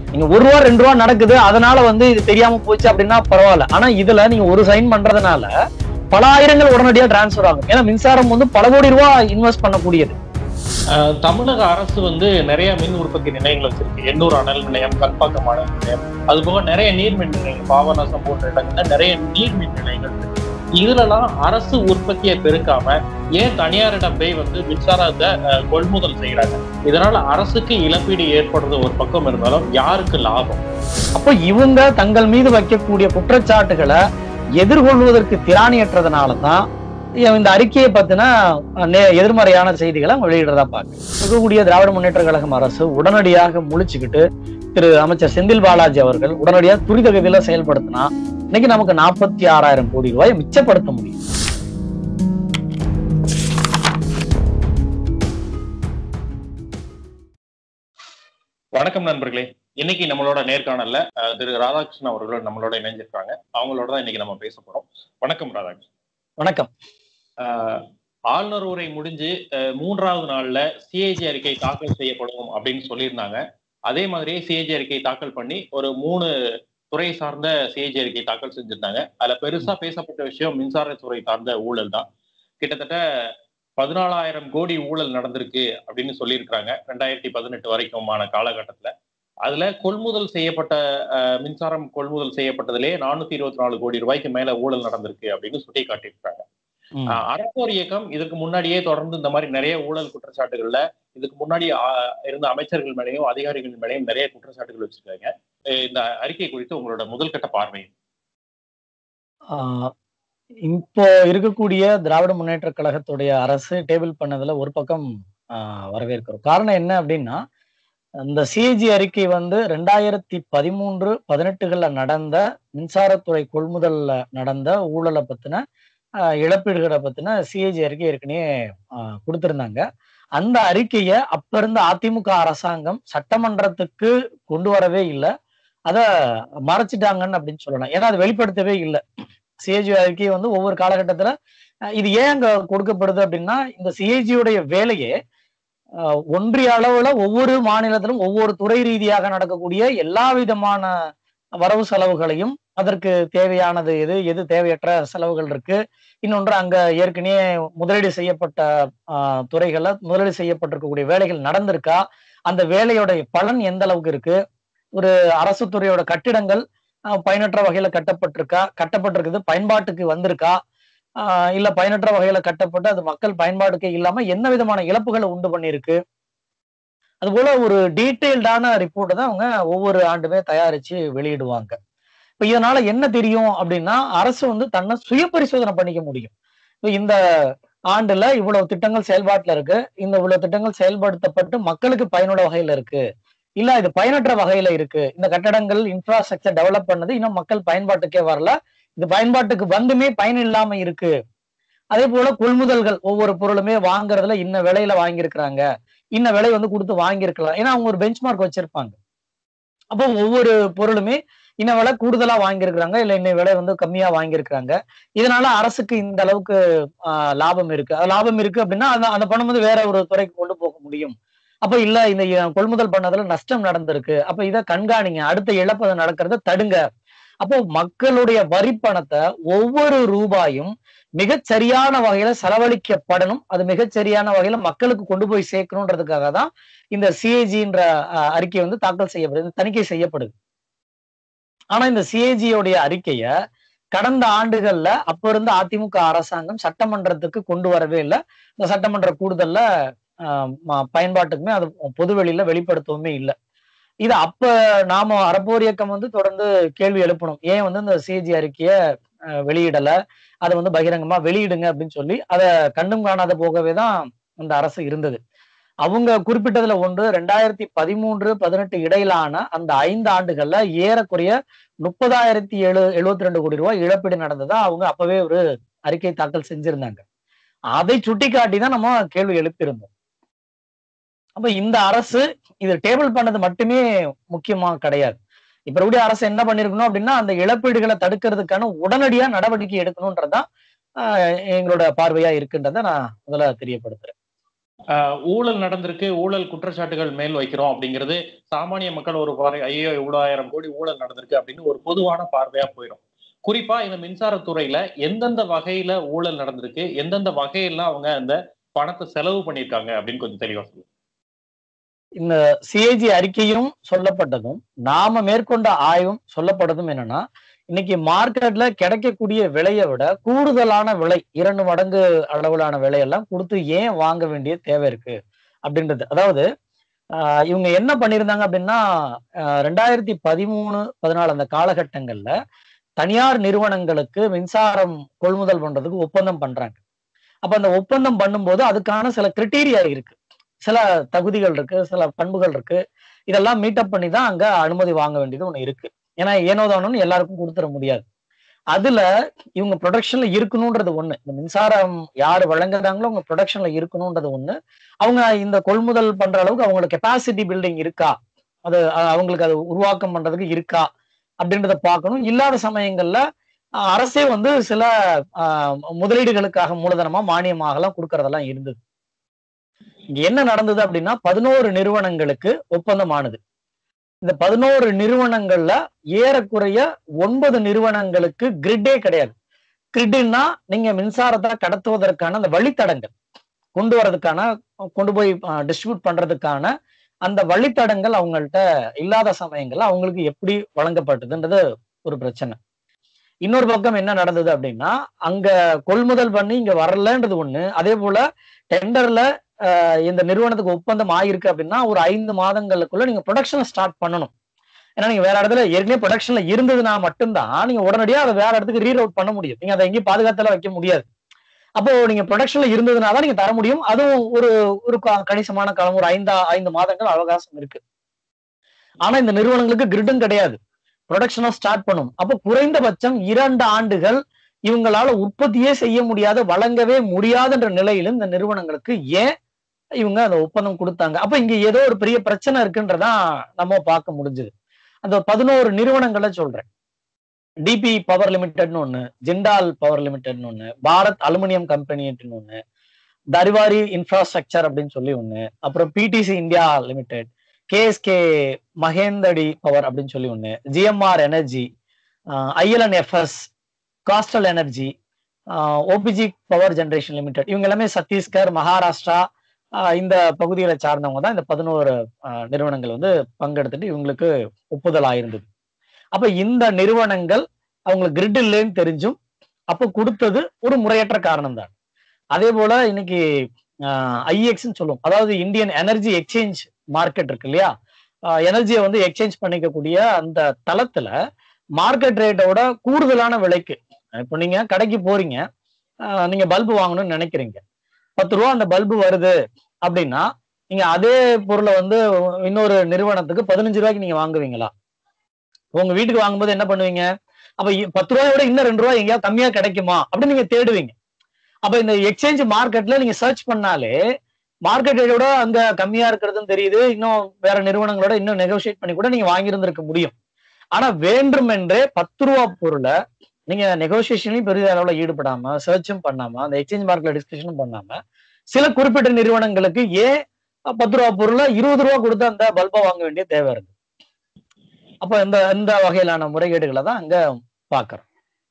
நீங்க ஒரு ரூபா ரெண்டு ரூபா நடக்குது அதனால வந்து இது தெரியாம போச்சு அப்படின்னா பரவாயில்ல ஆனா இதுல நீங்க ஒரு சைன் பண்றதுனால பல ஆயிரங்கள் உடனடியா டிரான்ஸ்ஃபர் ஆகும் ஏன்னா மின்சாரம் வந்து பல கோடி ரூபாய் இன்வெஸ்ட் பண்ணக்கூடியது அஹ் தமிழக அரசு வந்து நிறைய மின் உற்பத்தி நிலையங்கள் வச்சிருக்கு எண்ணூர் அனல் நிலையம் கல்பாக்கம் அனல் நிலையம் அது போக நிறைய நீர்மின் நிலையங்கள் பாபநாசம் போன்ற இடங்கள்ல நிறைய நீர்மின் நிலையங்கள் இருக்கு இதுலலாம் அரசு உற்பத்தியை பெருக்காம ஏன் தனியாரிடம் போய் வந்து மின்சாரத்தை அஹ், கொள்முதல் செய்யறாங்க இதனால அரசுக்கு இழப்பீடு ஏற்படுறது ஒரு பக்கம் இருந்தாலும் யாருக்கு லாபம் அப்போ இவங்க தங்கள் மீது வைக்கக்கூடிய குற்றச்சாட்டுகளை எதிர்கொள்வதற்கு திராணியற்றதுனால தான் இந்த அறிக்கையை பத்தின நே- எதிர்மறையான செய்திகளை அவங்க வெளியிடுறதா பார்க்க இருக்கக்கூடிய திராவிட முன்னேற்ற கழகம் அரசு உடனடியாக முழிச்சுக்கிட்டு திரு அமைச்சர் செந்தில் பாலாஜி அவர்கள் உடனடியாக துரித கதியில செயல்படுத்தினா இன்னைக்கு நமக்கு நாற்பத்தி ஆறாயிரம் கோடி ரூபாயை மிச்சப்படுத்த முடியும் வணக்கம் நண்பர்களே இன்னைக்கு நம்மளோட நேர்காணல்ல அஹ், திரு ராதாகிருஷ்ணன் அவர்களோட நம்மளோட இணைஞ்சிருக்காங்க அவங்களோட தான் இன்னைக்கு நம்ம பேச போறோம் வணக்கம் ராதாகிருஷ்ணன் வணக்கம் ஆஹ் ஆளுநர் உரை முடிஞ்சு அஹ், மூன்றாவது நாள்ல சிஏஜி அறிக்கை தாக்கல் செய்யப்படும் அப்படின்னு சொல்லியிருந்தாங்க அதே மாதிரியே சிஏஜி அறிக்கை தாக்கல் பண்ணி ஒரு மூணு துறை சார்ந்த சிஏஜி அறிக்கை தாக்கல் செஞ்சிருந்தாங்க அதுல பெருசா பேசப்பட்ட விஷயம் மின்சாரத்துறை சார்ந்த ஊழல் தான் கிட்டத்தட்ட பதினாலாயிரம் கோடி ஊழல் நடந்திருக்கு அப்படின்னு சொல்லியிருக்கிறாங்க ரெண்டாயிரத்தி பதினெட்டு வரைக்குமான காலகட்டத்துல அதுல கொள்முதல் செய்யப்பட்ட அஹ், மின்சாரம் கொள்முதல் செய்யப்பட்டதிலே நானூத்தி இருபத்தி நாலு கோடி ரூபாய்க்கு மேல ஊழல் நடந்திருக்கு அப்படின்னு சுட்டி காட்டியிருக்காங்க ம். ஆஹ் அறப்போர் இயக்கம் இதுக்கு முன்னாடியே தொடர்ந்து இந்த மாதிரி நிறைய ஊழல் குற்றச்சாட்டுகள்ல இதுக்கு முன்னாடி ஆஹ், இருந்த அமைச்சர்கள் மேலேயும் அதிகாரிகள் மேலேயும் நிறைய குற்றச்சாட்டுகள் வச்சிருக்காங்க அஹ் இந்த அறிக்கை குறித்து உங்களோட முதல் கட்ட பார்வை ஆஹ் இப்போ இருக்கக்கூடிய திராவிட முன்னேற்ற கழகத்துடைய அரசு டேபிள் பண்ணதுல ஒரு பக்கம் ஆஹ் வரவேற்கிறோம் காரணம் என்ன அப்படின்னா இந்த சிஏஜி அறிக்கை வந்து ரெண்டாயிரத்தி பதிமூன்று பதினெட்டுகள்ல நடந்த மின்சாரத்துறை கொள்முதல்ல நடந்த ஊழலை பத்தின ஆஹ் இழப்பீடுகளை பத்தின சிஏஜி அறிக்கை ஏற்கனவே ஆஹ் கொடுத்திருந்தாங்க அந்த அறிக்கையை அப்ப இருந்த அதிமுக அரசாங்கம் சட்டமன்றத்துக்கு கொண்டு வரவே இல்லை அதை மறைச்சிட்டாங்கன்னு அப்படின்னு சொல்லலாம் ஏன்னா அது வெளிப்படுத்தவே இல்லை சிஏஜி அறிக்கை வந்து ஒவ்வொரு காலகட்டத்துல அஹ் இது ஏன் அங்க கொடுக்கப்படுது அப்படின்னா இந்த சிஏஜியுடைய வேலையே அஹ் ஒன்றிய அளவுல ஒவ்வொரு மாநிலத்திலும் ஒவ்வொரு துறை ரீதியாக நடக்கக்கூடிய எல்லா விதமான வரவு செலவுகளையும் அதற்கு தேவையானது எது எது தேவையற்ற செலவுகள் இருக்கு இன்னொன்று அங்க ஏற்கனவே முதலீடு செய்யப்பட்ட ஆஹ் துறைகள்ல முதலீடு செய்யப்பட்டிருக்கக்கூடிய வேலைகள் நடந்திருக்கா அந்த வேலையோட பலன் எந்த அளவுக்கு இருக்கு ஒரு அரசு துறையோட கட்டிடங்கள் ஆஹ் பயனற்ற வகையில கட்டப்பட்டிருக்கா கட்டப்பட்டிருக்குது பயன்பாட்டுக்கு வந்திருக்கா ஆஹ் இல்ல பயனற்ற வகையில கட்டப்பட்டு அது மக்கள் பயன்பாட்டுக்கே இல்லாம என்ன விதமான இழப்புகளை உண்டு பண்ணிருக்கு அதுபோல ஒரு டீட்டெயில்டான ரிப்போர்ட் தான் அவங்க ஒவ்வொரு ஆண்டுமே தயாரிச்சு வெளியிடுவாங்க இப்ப இதனால என்ன தெரியும் அப்படின்னா அரசு வந்து தன்னை சுய பரிசோதனை பண்ணிக்க முடியும் இப்ப இந்த ஆண்டுல இவ்வளவு திட்டங்கள் செயல்பாட்டுல இருக்கு இந்த இவ்வளவு திட்டங்கள் செயல்படுத்தப்பட்டு மக்களுக்கு பயனுள்ள வகையில இருக்கு இல்ல இது பயனற்ற வகையில இருக்கு இந்த கட்டடங்கள் இன்ஃப்ராஸ்ட்ரக்சர் டெவலப் பண்ணது இன்னும் மக்கள் பயன்பாட்டுக்கே வரல இது பயன்பாட்டுக்கு வந்துமே பயன் இல்லாம இருக்கு அதே போல கொள்முதல்கள் ஒவ்வொரு பொருளுமே வாங்குறதுல இன்ன விலையில வாங்கியிருக்கிறாங்க இன்ன விலை வந்து கொடுத்து வாங்கியிருக்கலாம் ஏன்னா அவங்க ஒரு பெஞ்ச்மார்க் வச்சிருப்பாங்க அப்போ ஒவ்வொரு பொருளுமே இன்ன விலை கூடுதலா வாங்கியிருக்கிறாங்க இல்ல இன்ன விலை வந்து கம்மியா வாங்கியிருக்கிறாங்க இதனால அரசுக்கு இந்த அளவுக்கு ஆஹ், லாபம் இருக்கு அது லாபம் இருக்கு அப்படின்னா அந்த அந்த பணம் வந்து வேற ஒரு துறைக்கு கொண்டு போக முடியும் அப்ப இல்ல இந்த இ- கொள்முதல் பண்ணதுல நஷ்டம் நடந்திருக்கு அப்ப இதை கண்காணிங்க அடுத்த இழப்பு நடக்கிறத தடுங்க அப்போ மக்களுடைய வரி பணத்தை ஒவ்வொரு ரூபாயும் மிகச் சரியான வகையில செலவழிக்கப்படணும் அது மிகச் சரியான வகையில மக்களுக்கு கொண்டு போய் சேர்க்கணுன்றதுக்காக தான் இந்த சிஏஜின்ற அறிக்கை வந்து தாக்கல் செய்யப்படுது தணிக்கை செய்யப்படுது ஆனா இந்த சிஏஜியோடைய அறிக்கைய கடந்த ஆண்டுகள்ல அப்ப இருந்த அதிமுக அரசாங்கம் சட்டமன்றத்துக்கு கொண்டு வரவே இல்லை இந்த சட்டமன்ற கூடுதல்ல ஆஹ் ம- பயன்பாட்டுக்குமே அது பொது வெளியில வெளிப்படுத்தவுமே இல்லை இது அப்ப நாம அறப்போர் இயக்கம் வந்து தொடர்ந்து கேள்வி எழுப்பணும் ஏன் வந்து இந்த சிஏஜி அறிக்கைய அஹ், வெளியிடல அதை வந்து பகிரங்கமா வெளியிடுங்க அப்படின்னு சொல்லி அதை கண்டும் காணாத போகவே தான் அந்த அரசு இருந்தது அவங்க குறிப்பிட்டதுல ஒன்று ரெண்டாயிரத்தி பதிமூன்று பதினெட்டு இடையிலான அந்த ஐந்து ஆண்டுகள்ல ஏறக்குறைய முப்பதாயிரத்தி எழு எழுபத்தி ரெண்டு கோடி ரூபாய் இழப்பீடு நடந்ததா அவங்க அப்பவே ஒரு அறிக்கை தாக்கல் செஞ்சிருந்தாங்க அதை சுட்டிக்காட்டி தான் நம்ம கேள்வி எழுப்பியிருந்தோம் அப்ப இந்த அரசு இது டேபிள் பண்ணது மட்டுமே முக்கியமா கிடையாது இப்ப இருக்கக்கூடிய அரசு என்ன பண்ணிருக்கணும் அப்படின்னா அந்த இழப்பீடுகளை தடுக்கிறதுக்கான உடனடியா நடவடிக்கை எடுக்கணும்ன்றதுதான் ஆஹ், எங்களோட பார்வையா இருக்குன்றத நான் முதல்ல தெரியப்படுத்துறேன் ஆஹ் ஊழல் நடந்திருக்கு ஊழல் குற்றச்சாட்டுகள் மேல் வைக்கிறோம் அப்படிங்கிறது சாமானிய மக்கள் ஒரு பார்வை ஐயோ இவ்வளவு ஆயிரம் கோடி ஊழல் நடந்திருக்கு அப்படின்னு ஒரு பொதுவான பார்வையா போயிடும் குறிப்பா இந்த மின்சாரத்துறையில எந்தெந்த வகையில ஊழல் நடந்திருக்கு எந்தெந்த வகையெல்லாம் அவங்க அந்த பணத்தை செலவு பண்ணியிருக்காங்க அப்படின்னு கொஞ்சம் தெளிவா சொல்லுங்க இந்த சிஏஜி அறிக்கையும் சொல்லப்பட்டதும் நாம மேற்கொண்ட ஆய்வும் சொல்லப்பட்டதும் என்னன்னா இன்னைக்கு மார்க்கெட்ல கிடைக்கக்கூடிய விலையை விட கூடுதலான விலை இரண்டு மடங்கு அளவிலான விலையெல்லாம் கொடுத்து ஏன் வாங்க வேண்டிய தேவை இருக்கு அப்படின்றது அதாவது ஆஹ் இவங்க என்ன பண்ணியிருந்தாங்க அப்படின்னா ஆஹ் ரெண்டாயிரத்தி பதிமூணு பதினாலு அந்த காலகட்டங்கள்ல தனியார் நிறுவனங்களுக்கு மின்சாரம் கொள்முதல் பண்றதுக்கு ஒப்பந்தம் பண்றாங்க அப்ப அந்த ஒப்பந்தம் பண்ணும்போது அதுக்கான சில கிரிட்டீரியா இருக்கு சில தகுதிகள் இருக்கு சில பண்புகள் இருக்கு இதெல்லாம் மீட்டப் பண்ணி தான் அங்க அனுமதி வாங்க வேண்டியது ஒண்ணு இருக்கு ஏன்னா ஏனோதானோன்னு எல்லாருக்கும் கொடுத்துட முடியாது அதுல இவங்க ப்ரொடக்ஷன்ல இருக்கணும்ன்றது ஒண்ணு இந்த மின்சாரம் யாரு வழங்குறாங்களோ அவங்க ப்ரொடக்ஷன்ல இருக்கணும்ன்றது ஒண்ணு அவங்க இந்த கொள்முதல் பண்ற அளவுக்கு அவங்களுக்கு கெப்பாசிட்டி பில்டிங் இருக்கா அது அஹ், அவங்களுக்கு அது உருவாக்கம் பண்றதுக்கு இருக்கா அப்படின்றத பார்க்கணும் இல்லாத சமயங்கள்ல அஹ், அரசே வந்து சில அஹ், முதலீடுகளுக்காக மூலதனமா மானியமாக எல்லாம் கொடுக்கறதெல்லாம் இருந்தது இங்க என்ன நடந்தது அப்படின்னா பதினோரு நிறுவனங்களுக்கு ஒப்பந்தம் ஆனது இந்த பதினோரு நிறுவனங்கள்ல ஏறக்குறைய ஒன்பது நிறுவனங்களுக்கு கிரிட்டே கிடையாது கிரிட்னா நீங்க மின்சாரத்தை கடத்துவதற்கான அந்த வழித்தடங்கள் கொண்டு வர்றதுக்கான கொண்டு போய் டிஸ்ட்ரிபியூட் பண்றதுக்கான அந்த வழித்தடங்கள் அவங்கள்ட்ட இல்லாத சமயங்கள்ல அவங்களுக்கு எப்படி வழங்கப்பட்டதுன்றது ஒரு பிரச்சனை இன்னொரு பக்கம் என்ன நடந்தது அப்படின்னா அங்க கொள்முதல் பண்ணி இங்க வரலன்றது ஒண்ணு அதே போல டெண்டர்ல இந்த நிறுவனத்துக்கு ஒப்பந்தம் ஆயிருக்கு அப்படின்னா ஒரு ஐந்து மாதங்களுக்குள்ள நீங்க ப்ரொடக்ஷனை ஸ்டார்ட் பண்ணணும் ஏன்னா நீங்க வேற இடத்துல ஏற்கனவே ப்ரொடக்ஷன்ல இருந்ததுன்னா மட்டும்தான் நீங்க உடனடியா அதை வேற இடத்துக்கு ரீரவுட் பண்ண முடியும் நீங்க அதை எங்கேயும் பாதுகாத்தல வைக்க முடியாது அப்போ நீங்க ப்ரொடக்ஷன்ல இருந்ததுனால தான் நீங்க தர முடியும் அதுவும் ஒரு ஒரு க- கணிசமான காலம் ஒரு ஐந்தா ஐந்து மாதங்கள் அவகாசம் இருக்கு ஆனா இந்த நிறுவனங்களுக்கு கிரிட்டும் கிடையாது ப்ரொடக்ஷனை ஸ்டார்ட் பண்ணும் அப்போ குறைந்தபட்சம் இரண்டு ஆண்டுகள் இவங்களால உற்பத்தியே செய்ய முடியாத வழங்கவே முடியாதுன்ற நிலையிலும் இந்த நிறுவனங்களுக்கு ஏன் இவங்க அந்த ஒப்பந்தம் கொடுத்தாங்க அப்ப இங்க ஏதோ ஒரு பெரிய பிரச்சனை இருக்குன்றதான் நம்ம பார்க்க முடிஞ்சது அந்த பதினோரு நிறுவனங்களை சொல்றேன் டிபி பவர் லிமிடெட்னு ஒண்ணு ஜிண்டால் பவர் லிமிடெட்னு ஒண்ணு பாரத் அலுமினியம் கம்பெனின்னு ஒண்ணு தரிவாரி இன்ஃப்ராஸ்ட்ரக்சர் அப்படின்னு சொல்லி ஒண்ணு அப்புறம் PTC India limited KSK Mahanadi power அப்படின்னு சொல்லி ஒண்ணு GMR energy IL and FS coastal energy OPG power generation limited இவங்க எல்லாமே சத்தீஸ்கர் மகாராஷ்டிரா ஆஹ் இந்த பகுதிகளை சார்ந்தவங்க தான் இந்த பதினோரு ஆஹ் நிறுவனங்கள் வந்து பங்கெடுத்துட்டு இவங்களுக்கு ஒப்புதல் ஆயிருந்தது அப்ப இந்த நிறுவனங்கள் அவங்களுக்கு கிரிட் இல்லைன்னு தெரிஞ்சும் அப்போ கொடுத்தது ஒரு முறையற்ற காரணம் தான் அதே போல இன்னைக்கு ஐஎக்ஸ்ன்னு சொல்லுவோம் அதாவது இந்தியன் எனர்ஜி எக்ஸ்சேஞ்ச் மார்க்கெட் இருக்கு இல்லையா எனர்ஜியை வந்து எக்ஸ்சேஞ்ச் பண்ணிக்கக்கூடிய அந்த தளத்துல மார்க்கெட் ரேட்டோட கூடுதலான விலைக்கு இப்போ நீங்க கடைக்கு போறீங்க ஆஹ் நீங்க பல்பு வாங்கணும்னு நினைக்கிறீங்க பத்து ரூபா அந்த பல்பு வருது அப்படின்னா நீங்க அதே பொருளை வந்து இன்னொரு நிறுவனத்துக்கு பதினஞ்சு ரூபாய்க்கு நீங்க வாங்குவீங்களா உங்க வீட்டுக்கு வாங்கும்போது என்ன பண்ணுவீங்க அப்ப இ- பத்து ரூபாயை விட இன்னும் ரெண்டு ரூபாய் எங்கேயாவது கம்மியா கிடைக்குமா அப்படின்னு நீங்க தேடுவீங்க அப்ப இந்த எக்ஸ்சேஞ்ச் மார்க்கெட்ல நீங்க சர்ச் பண்ணாலே மார்க்கெட் ரேட்டோட அங்க கம்மியா இருக்கிறதும் தெரியுது இன்னும் வேற நிறுவனங்களோட இன்னும் நெகோசியேட் பண்ணி கூட நீங்க வாங்கியிருந்திருக்க முடியும் ஆனா வேண்டுமென்றே பத்து ரூபா பொருளை நீங்க நெகோசியேஷன்லயும் பெரிய அளவுல ஈடுபடாம சர்ச்சும் பண்ணாம அந்த எக்ஸ்சேஞ்ச் மார்க்கெட்ல டிஸ்கஷனும் பண்ணாம சில குறிப்பிட்ட நிறுவனங்களுக்கு ஏன் பத்து ரூபா பொருளை இருபது ரூபா கொடுத்து அந்த பல்பை வாங்க வேண்டிய தேவை இருக்கு அப்ப இந்த இந்த வகையிலான முறைகேடுகளை தான் அங்க பாக்குறோம்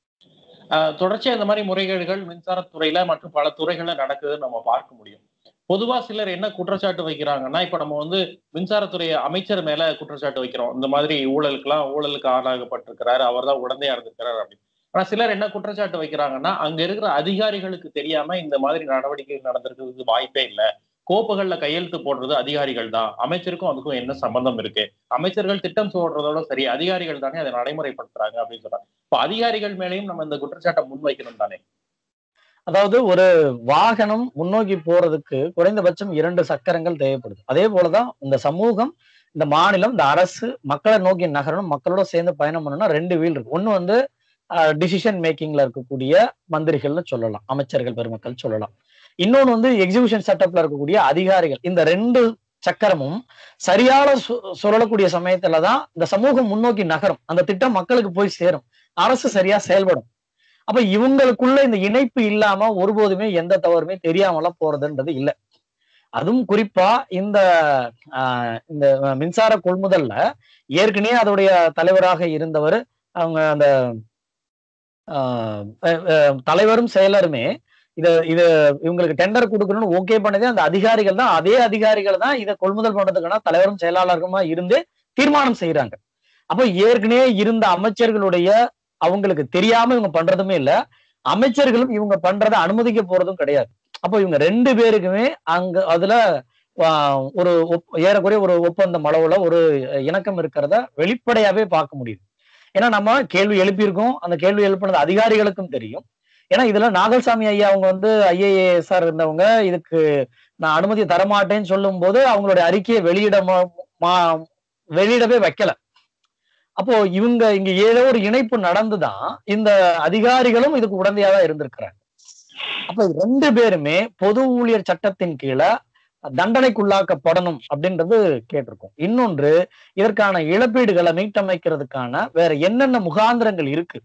ஆஹ் தொடர்ச்சியா இந்த மாதிரி முறைகேடுகள் மின்சாரத்துறையில மற்றும் பல துறைகள்ல நடக்குதுன்னு நம்ம பார்க்க முடியும் பொதுவா சிலர் என்ன குற்றச்சாட்டு வைக்கிறாங்கன்னா இப்ப நம்ம வந்து மின்சாரத்துறை அமைச்சர் மேல குற்றச்சாட்டு வைக்கிறோம் இந்த மாதிரி ஊழலுக்குலாம் ஊழலுக்கு ஆளாகப்பட்டிருக்கிறாரு அவர் தான் உடந்தையா இருந்திருக்கிறாரு அப்படின்னு ஆனா சிலர் என்ன குற்றச்சாட்டு வைக்கிறாங்கன்னா அங்க இருக்கிற அதிகாரிகளுக்கு தெரியாம இந்த மாதிரி நடவடிக்கை நடந்திருக்கிறதுக்கு வாய்ப்பே இல்லை கோப்புகள்ல கையெழுத்து போடுறது அதிகாரிகள் தான் அமைச்சருக்கும் அதுக்கும் என்ன சம்பந்தம் இருக்கு அமைச்சர்கள் திட்டம் போடுறதோட சரி அதிகாரிகள் தானே அதை நடைமுறைப்படுத்துறாங்க அப்படின்னு சொல்றாங்க இப்ப அதிகாரிகள் மேலேயும் நம்ம இந்த குற்றச்சாட்டை முன்வைக்கணும் தானே அதாவது ஒரு வாகனம் முன்னோக்கி போறதுக்கு குறைந்தபட்சம் இரண்டு சக்கரங்கள் தேவைப்படுது அதே போலதான் இந்த சமூகம் இந்த மாநிலம் இந்த அரசு மக்களை நோக்கி நகரணும் மக்களோட சேர்ந்து பயணம் பண்ணணும்னா ரெண்டு வீல் இருக்கு ஒண்ணு வந்து டிசிஷன் மேக்கிங்ல இருக்கக்கூடிய மந்திரிகள்னு சொல்லலாம் அமைச்சர்கள் பெருமக்கள் சொல்லலாம் இன்னொன்னு வந்து எக்ஸிபிஷன் செட்டப்ல இருக்கக்கூடிய அதிகாரிகள் இந்த ரெண்டு சக்கரமும் சரியான சு- சுழலக்கூடிய சமயத்துலதான் இந்த சமூகம் முன்னோக்கி நகரும் அந்த திட்டம் மக்களுக்கு போய் சேரும் அரசு சரியா செயல்படும் அப்ப இவங்களுக்குள்ள இந்த இணைப்பு இல்லாம ஒருபோதுமே எந்த தவறுமே தெரியாமலாம் போறதுன்றது இல்ல அதுவும் குறிப்பா இந்த ஆஹ், இந்த மின்சார கொள்முதல்ல ஏற்கனவே அதோடைய தலைவராக இருந்தவர் அவங்க அந்த ஆஹ், அஹ், அஹ், தலைவரும் செயலருமே இத இது இவங்களுக்கு டெண்டர் கொடுக்கணும்னு ஓகே பண்ணதே அந்த அதிகாரிகள் தான் அதே அதிகாரிகள் தான் இதை கொள்முதல் பண்றதுக்கான தலைவரும் செயலாளருமா இருந்து தீர்மானம் செய்யறாங்க அப்போ ஏற்கனவே இருந்த அமைச்சர்களுடைய அவங்களுக்கு தெரியாம இவங்க பண்றதுமே இல்ல அமைச்சர்களும் இவங்க பண்றதை அனுமதிக்க போறதும் கிடையாது அப்போ இவங்க ரெண்டு பேருக்குமே அங்க அதுல ஆஹ், ஒரு ஒப்- ஏறக்குறைய ஒரு ஒப்பந்தம் அளவுல ஒரு இணக்கம் இருக்கிறத வெளிப்படையாவே பார்க்க முடியுது ஏன்னா நம்ம கேள்வி எழுப்பியிருக்கோம் அந்த கேள்வி எழுப்பினது அதிகாரிகளுக்கும் தெரியும் ஏன்னா இதுல நாகல்சாமி ஐயா அவங்க வந்து ஐஏஎஸ் இருந்தவங்க இதுக்கு நான் அனுமதி தரமாட்டேன்னு சொல்லும் போது அவங்களுடைய அறிக்கையை வெளியிட ம- மா- வெளியிடவே வைக்கல அப்போ இவங்க இங்க ஏதோ ஒரு இணைப்பு நடந்துதான் இந்த அதிகாரிகளும் இதுக்கு உடந்தையா தான் இருந்திருக்கிறாங்க அப்ப இது ரெண்டு பேருமே பொது ஊழியர் சட்டத்தின் கீழே தண்டனைக்குள்ளாக்கப்படணும் அப்படின்றது கேட்டிருக்கோம் இன்னொன்று இதற்கான இழப்பீடுகளை மீட்டமைக்கிறதுக்கான வேற என்னென்ன முகாந்திரங்கள் இருக்கு